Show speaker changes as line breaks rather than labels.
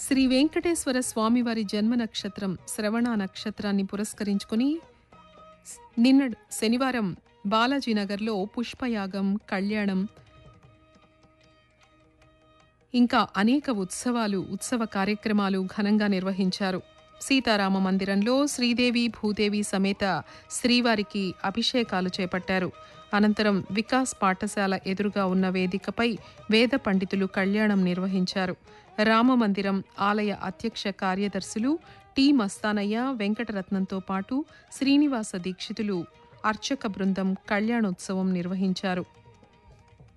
శ్రీ వెంకటేశ్వర స్వామివారి జన్మ నక్షత్రం శ్రవణ నక్షత్రాన్ని పురస్కరించుకుని నిన్న శనివారం బాలాజీనగర్లో పుష్పయాగం కళ్యాణం ఇంకా అనేక ఉత్సవాలు ఉత్సవ కార్యక్రమాలు ఘనంగా నిర్వహించారు సీతారామ మందిరంలో శ్రీదేవి భూదేవి సమేత శ్రీవారికి అభిషేకాలు చేపట్టారు అనంతరం వికాస్ పాఠశాల ఎదురుగా ఉన్న వేదికపై వేద పండితులు కళ్యాణం నిర్వహించారు రామమందిరం ఆలయ అధ్యక్ష కార్యదర్శులు టి మస్తానయ్య వెంకటరత్నంతో పాటు శ్రీనివాస దీక్షితులు అర్చక బృందం కళ్యాణోత్సవం నిర్వహించారు